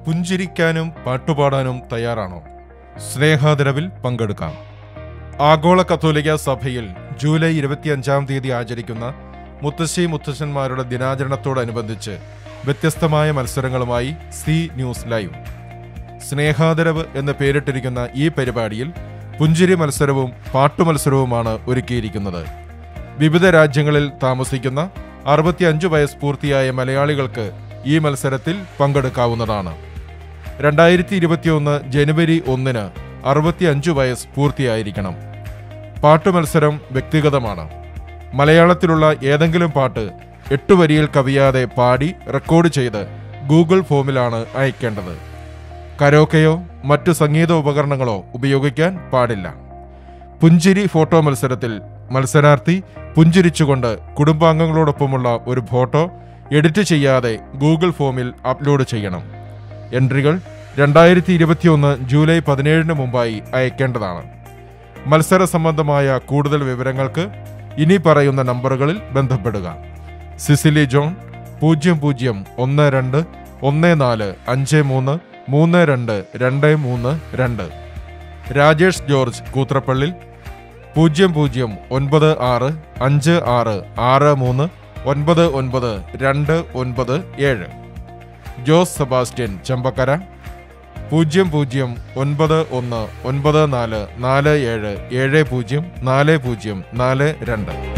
പുഞ്ചിരിക്കാനും പാട്ടുപാടാനും തയ്യാറാണോ സ്നേഹാദരവിൽ പങ്കെടുക്കാം ആഗോള കത്തോലിക്ക സഭയിൽ ജൂലൈ ഇരുപത്തിയഞ്ചാം തീയതി ആചരിക്കുന്ന മുത്തശ്ശി മുത്തശ്ശന്മാരുടെ ദിനാചരണത്തോടനുബന്ധിച്ച് വ്യത്യസ്തമായ മത്സരങ്ങളുമായി സി ന്യൂസ് ലൈവ് സ്നേഹാദരവ് എന്ന് പേരിട്ടിരിക്കുന്ന ഈ പരിപാടിയിൽ പുഞ്ചിരി മത്സരവും പാട്ടുമത്സരവുമാണ് ഒരുക്കിയിരിക്കുന്നത് വിവിധ രാജ്യങ്ങളിൽ താമസിക്കുന്ന അറുപത്തിയഞ്ച് വയസ്സ് പൂർത്തിയായ മലയാളികൾക്ക് ഈ മത്സരത്തിൽ പങ്കെടുക്കാവുന്നതാണ് രണ്ടായിരത്തി ഇരുപത്തിയൊന്ന് ജനുവരി ഒന്നിന് അറുപത്തിയഞ്ച് വയസ്സ് പൂർത്തിയായിരിക്കണം പാട്ടുമത്സരം വ്യക്തിഗതമാണ് മലയാളത്തിലുള്ള ഏതെങ്കിലും പാട്ട് എട്ട് വരിയിൽ കവിയാതെ പാടി റെക്കോർഡ് ചെയ്ത് ഗൂഗിൾ ഫോമിലാണ് അയക്കേണ്ടത് കരോക്കയോ മറ്റു സംഗീത ഉപകരണങ്ങളോ ഉപയോഗിക്കാൻ പാടില്ല പുഞ്ചിരി ഫോട്ടോ മത്സരത്തിൽ മത്സരാർത്ഥി പുഞ്ചിരിച്ചുകൊണ്ട് കുടുംബാംഗങ്ങളോടൊപ്പമുള്ള ഒരു ഫോട്ടോ എഡിറ്റ് ചെയ്യാതെ ഗൂഗിൾ ഫോമിൽ അപ്ലോഡ് ചെയ്യണം എൻട്രികൾ രണ്ടായിരത്തി ഇരുപത്തിയൊന്ന് ജൂലൈ പതിനേഴിന് മുമ്പായി അയക്കേണ്ടതാണ് മത്സര സംബന്ധമായ കൂടുതൽ വിവരങ്ങൾക്ക് ഇനി പറയുന്ന നമ്പറുകളിൽ ബന്ധപ്പെടുക സിസിലി ജോൺ പൂജ്യം പൂജ്യം ഒന്ന് രണ്ട് ഒന്ന് നാല് അഞ്ച് മൂന്ന് മൂന്ന് രണ്ട് രണ്ട് മൂന്ന് രണ്ട് രാജേഷ് ജോർജ് കൂത്രപ്പള്ളിൽ പൂജ്യം പൂജ്യം ഒൻപത് ആറ് അഞ്ച് ആറ് ആറ് മൂന്ന് ഒൻപത് ഒൻപത് രണ്ട് ഒൻപത് ഏഴ് ജോസ് സെബാസ്റ്റ്യൻ ചെമ്പക്കര പൂജ്യം പൂജ്യം ഒൻപത് ഒന്ന് ഒൻപത് നാല് നാല് ഏഴ് ഏഴ് പൂജ്യം നാല് പൂജ്യം നാല് രണ്ട്